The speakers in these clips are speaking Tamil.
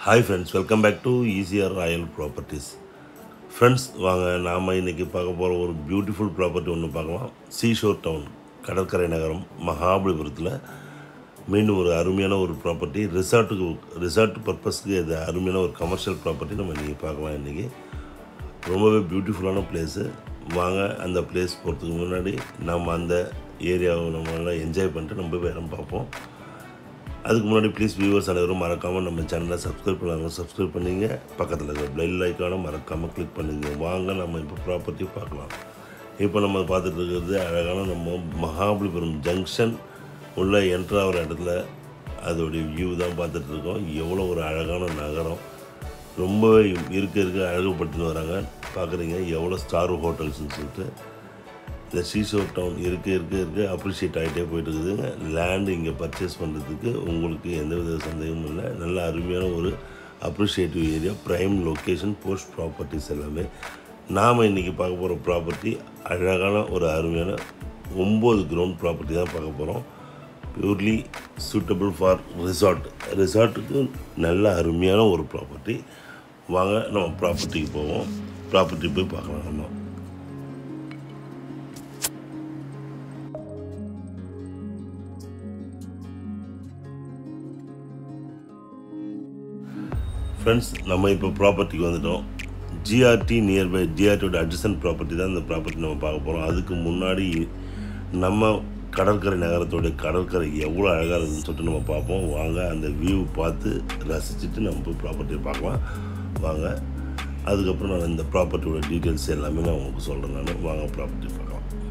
hi friends welcome back to ECR Royal Properties friends வாங்க நாம் இன்றைக்கி பார்க்க போகிற ஒரு பியூட்டிஃபுல் ப்ராப்பர்ட்டி ஒன்று பார்க்கலாம் சீஷோர் டவுன் கடற்கரை நகரம் மகாபலிபுரத்தில் மீண்டும் ஒரு அருமையான ஒரு ப்ராப்பர்ட்டி ரிசார்ட்டுக்கு ரிசார்ட் பர்பஸ்க்கு இது அருமையான ஒரு கமர்ஷியல் ப்ராப்பர்ட்டி நம்ம இன்றைக்கி பார்க்கலாம் இன்றைக்கி ரொம்பவே பியூட்டிஃபுல்லான பிளேஸு வாங்க அந்த பிளேஸ் போகிறதுக்கு முன்னாடி நம்ம அந்த ஏரியாவை நம்ம நல்லா என்ஜாய் பண்ணிட்டு நம்ம போய் இடம் பார்ப்போம் அதுக்கு முன்னாடி ப்ளீஸ் வியூவர்ஸ் அனைவரும் மறக்காமல் நம்ம சேனலை சப்ஸ்கிரைப் பண்ணாங்க சப்ஸ்கிரைப் பண்ணிங்க பக்கத்தில் இருக்கிற பெல் ஐக்கானை மறக்காமல் கிளிக் பண்ணுங்க வாங்க நம்ம இப்போ ப்ராப்பர்ட்டி பார்க்கலாம் இப்போ நம்ம பார்த்துட்டு இருக்கிறது அழகான நம்ம மகாபலிபுரம் ஜங்ஷன் உள்ள என்ட்ரு ஆகிற இடத்துல அதோடைய வியூ தான் பார்த்துட்டு இருக்கோம் எவ்வளோ ஒரு அழகான நகரம் ரொம்பவே இருக்க இருக்க அழகுபடுத்தின்னு வராங்க பார்க்குறீங்க எவ்வளோ ஸ்டார் ஹோட்டல்ஸ்னு சொல்லிட்டு இந்த சீஷோர் டவுன் இருக்க இருக்க இருக்க அப்ரிஷியேட் ஆகிட்டே போயிட்டு இருக்குதுங்க லேண்டு இங்கே பர்ச்சேஸ் பண்ணுறதுக்கு உங்களுக்கு எந்தவித சந்தேகமும் இல்லை நல்ல அருமையான ஒரு appreciative area prime location post properties எல்லாமே நாம் இன்றைக்கி பார்க்க போகிற ப்ராப்பர்ட்டி அழகான ஒரு அருமையான ஒம்பது கிரவுண்ட் ப்ராப்பர்ட்டி தான் பார்க்க போகிறோம் பியூர்லி சூட்டபிள் ஃபார் ரிசார்ட் ரிசார்ட்டுக்கு நல்ல அருமையான ஒரு ப்ராப்பர்ட்டி வாங்க நம்ம ப்ராப்பர்ட்டிக்கு போவோம் ப்ராப்பர்ட்டி போய் பார்க்கலாம் நம்ம ஃப்ரெண்ட்ஸ் நம்ம இப்போ ப்ராப்பர்ட்டிக்கு வந்துட்டோம் ஜிஆர்டி நியர்பை ஜிஆர்டியோட அட்ஜசன்ட் ப்ராப்பர்ட்டி தான் இந்த ப்ராப்பர்ட்டி நம்ம பார்க்க போகிறோம் அதுக்கு முன்னாடி நம்ம கடற்கரை நகரத்தோட கடற்கரை எவ்வளோ அழகாக இருக்குதுன்னு சொல்லிட்டு நம்ம பார்ப்போம் வாங்க அந்த வியூ பார்த்து ரசிச்சுட்டு நம்ம போய் ப்ராப்பர்ட்டியை பார்க்கலாம் வாங்க அதுக்கப்புறம் நான் இந்த ப்ராப்பர்ட்டியோட டீட்டெயில்ஸ் எல்லாமே நான் உங்களுக்கு சொல்கிறேன் நான் வாங்க ப்ராப்பர்ட்டி பார்க்கலாம்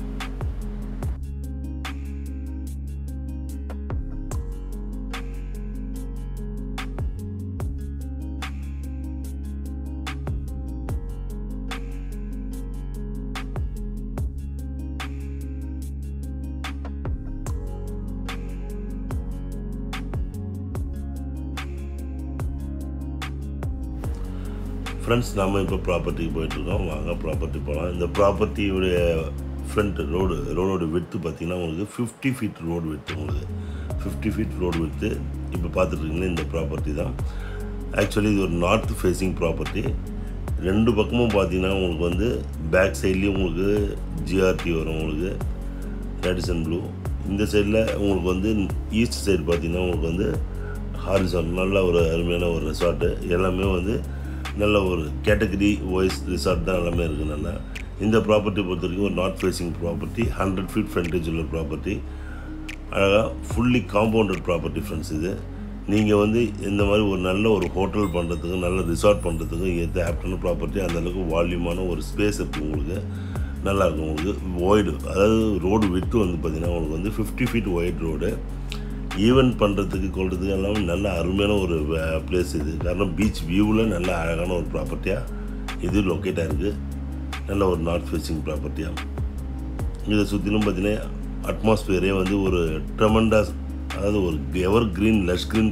ஃப்ரெண்ட்ஸ் நம்ம இப்போ ப்ராப்பர்ட்டிக்கு போயிட்டுருக்கோம் வாங்க ப்ராப்பர்ட்டி போகலாம் இந்த ப்ராப்பர்ட்டியுடைய ஃப்ரண்ட் ரோடு ரோடோட விட்டு பார்த்தீங்கன்னா உங்களுக்கு ஃபிஃப்டி ஃபீட் ரோடு விட்டு உங்களுக்கு ஃபிஃப்டி ஃபீட் ரோடு விட்டு இப்போ பார்த்துட்ருக்கீங்களா இந்த ப்ராப்பர்ட்டி தான் ஆக்சுவலி இது ஒரு நார்த் ஃபேஸிங் ப்ராப்பர்ட்டி ரெண்டு பக்கமும் பார்த்தீங்கன்னா உங்களுக்கு வந்து பேக் சைட்லேயும் உங்களுக்கு ஜிஆர்டி வரும் உங்களுக்கு ரேடிசன் ப்ளூ இந்த சைடில் உங்களுக்கு வந்து ஈஸ்ட் சைடு பார்த்தீங்கன்னா உங்களுக்கு வந்து ஹாரிசான் நல்ல ஒரு அருமையான ஒரு ரெசார்ட்டு எல்லாமே வந்து நல்ல ஒரு கேட்டகரி வைஸ் ரிசார்ட் தான் எல்லாமே இருக்குது நல்லா இந்த ப்ராப்பர்ட்டி பொறுத்த வரைக்கும் ஒரு north facing property hundred feet frontage உள்ள ப்ராப்பர்ட்டி அழகாக ஃபுல்லி காம்பவுண்டட் ப்ராப்பர்ட்டி ஃப்ரெண்ட்ஸ் இது நீங்கள் வந்து இந்த மாதிரி ஒரு நல்ல ஒரு ஹோட்டல் பண்ணுறதுக்கு நல்ல ரிசார்ட் பண்ணுறதுக்கு ஏற்ற ஆப்டான ப்ராப்பர்ட்டி அந்தளவுக்கு வால்யூமான ஒரு ஸ்பேஸ் இருக்குது உங்களுக்கு நல்லாயிருக்கும் உங்களுக்கு ஒய்டு அதாவது ரோடு விட்டு வந்து பார்த்திங்கன்னா உங்களுக்கு வந்து fifty feet wide road event பண்ணுறதுக்கு கொள்றதுக்கு எல்லாமே நல்ல அருமையான ஒரு பிளேஸ் இது காரணம் பீச் வியூவில் நல்ல அழகான ஒரு ப்ராப்பர்ட்டியாக இது லொக்கேட் ஆகிருக்கு நல்ல ஒரு நார்த் ஃபேஸிங் ப்ராப்பர்ட்டியாக இதை சுற்றிலும் பார்த்தீங்கன்னா அட்மாஸ்பியரே வந்து ஒரு ட்ரமண்டாஸ் அதாவது ஒரு evergreen lush green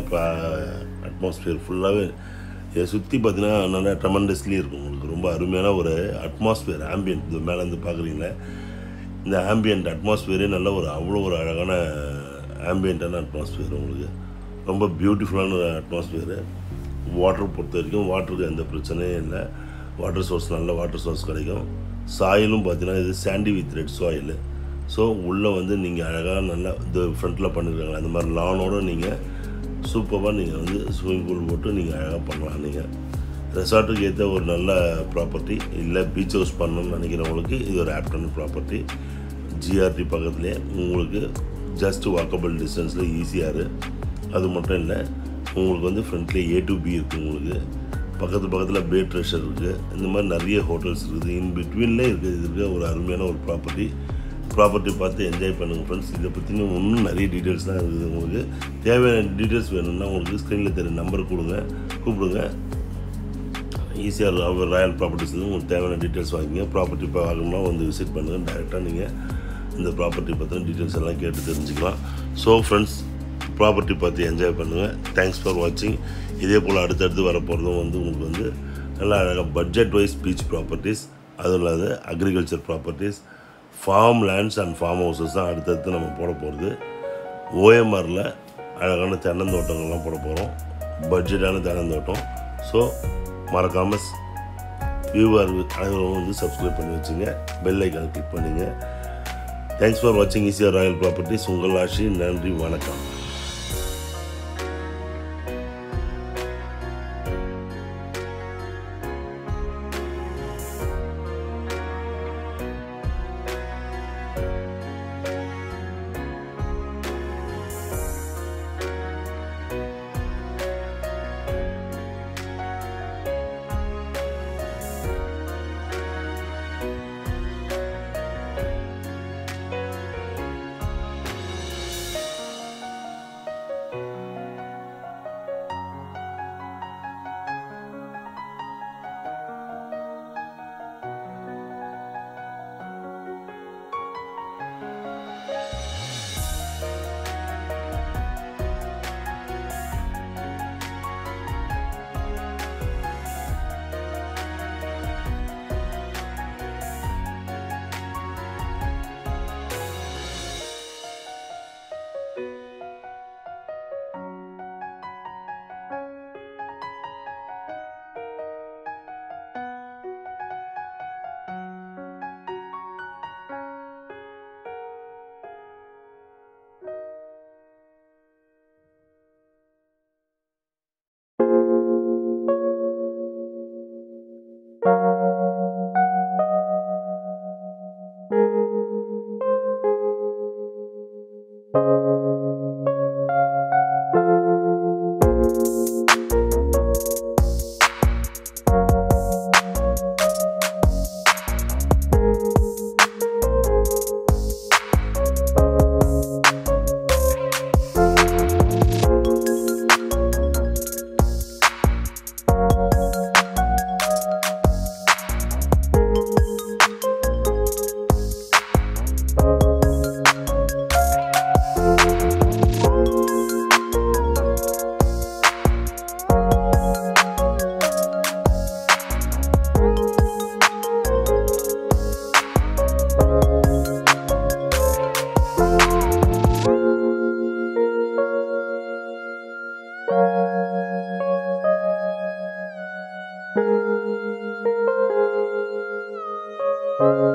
atmosphere ஃபுல்லாகவே இதை சுற்றி பார்த்தீங்கன்னா நல்லா ட்ரமண்டஸ்லி இருக்கும் உங்களுக்கு ரொம்ப அருமையான ஒரு அட்மாஸ்பியர் ஆம்பியன்ட் இது மேலேருந்து பார்க்குறீங்களே இந்த ஆம்பியன்ட் அட்மாஸ்பியரே நல்ல ஒரு அவ்வளோ ஒரு அழகான ஆம்பியண்ட்டான அட்மாஸ்பியர் உங்களுக்கு ரொம்ப பியூட்டிஃபுல்லான ஒரு அட்மாஸ்பியரு வாட்டர் பொறுத்த வரைக்கும் வாட்டருக்கு எந்த பிரச்சனையும் இல்லை வாட்டர் சோர்ஸ் நல்ல வாட்டர் சோர்ஸ் கிடைக்கும் சாயிலும் பார்த்தீங்கன்னா இது sandy with red soil so உள்ளே வந்து நீங்கள் அழகாக நல்லா இது ஃப்ரண்ட்டில் பண்ணியிருக்காங்க அந்த மாதிரி லானோடு நீங்கள் சூப்பராக நீங்கள் வந்து ஸ்விம்மிங் பூல் போட்டு நீங்கள் அழகாக பண்ணலாம் நீங்கள் ரெசார்ட்டுக்கு ஏற்ற ஒரு நல்ல ப்ராப்பர்ட்டி இல்லை பீச் ஹவுஸ் பண்ணணும்னு நினைக்கிறவங்களுக்கு இது ஒரு ஆப்டான ப்ராப்பர்ட்டி ஜிஆர்டி பக்கத்துலேயே உங்களுக்கு ஜஸ்ட் வாக்கபிள் டிஸ்டன்ஸில் ஈஸியாக அது மட்டும் இல்லை உங்களுக்கு வந்து ஃப்ரண்ட்லேயே ஏ டு பி இருக்குது உங்களுக்கு பக்கத்து பக்கத்தில் பே ட்ரெஷர் இருக்குது இந்த மாதிரி நிறைய ஹோட்டல்ஸ் இருக்குது இன் பிட்வீனில் இருக்குது இது இருக்க ஒரு அருமையான ஒரு ப்ராப்பர்ட்டி ப்ராப்பர்ட்டி பார்த்து என்ஜாய் பண்ணுங்கள் ஃப்ரெண்ட்ஸ் இதை பற்றின இன்னும் நிறைய டீட்டெயில்ஸ் தான் இருக்குது உங்களுக்கு தேவையான டீட்டெயில்ஸ் வேணும்னா உங்களுக்கு ஸ்க்ரீனில் தெரிய நம்பர் கொடுங்க கூப்பிடுங்க ஈஸியாக அவர் ராயல் ப்ராப்பர்ட்டிஸ் உங்களுக்கு தேவையான டீட்டெயில்ஸ் வாங்கிங்க ப்ராப்பர்ட்டி இப்போ வாங்கணும்னா வந்து விசிட் பண்ணுங்கள் டேரெக்டாக நீங்கள் இந்த ப்ராப்பர்ட்டி பற்றின டீட்டெயில்ஸ் எல்லாம் கேட்டு தெரிஞ்சுக்கலாம் ஸோ ஃப்ரெண்ட்ஸ் ப்ராப்பர்ட்டி பார்த்து என்ஜாய் பண்ணுங்கள் தேங்க்ஸ் ஃபார் வாட்சிங் இதே போல் அடுத்தடுத்து வரப்போகிறதும் வந்து உங்களுக்கு வந்து நல்லா அழகாக பட்ஜெட் வைஸ் பீச் ப்ராப்பர்ட்டிஸ் அதுவும் இல்லாத agriculture properties farm lands and farm houses தான் அடுத்தடுத்து நம்ம போட போகிறது ஓஎம்ஆரில் அழகான தென்னந்தோட்டங்கள்லாம் போட போகிறோம் பட்ஜெட்டான தேனந்தோட்டம் ஸோ மறக்காமல் வியூவர் அனைவரும் வந்து சப்ஸ்கிரைப் பண்ணி வச்சுங்க பெல் ஐக்கான் கிளிக் பண்ணுங்க தேங்க்ஸ் ஃபார் வாட்சிங் ஈஸியாக ராயல் ப்ராப்பர்ட்டிஸ் உங்கள் ஆஷி நன்றி வணக்கம் thank you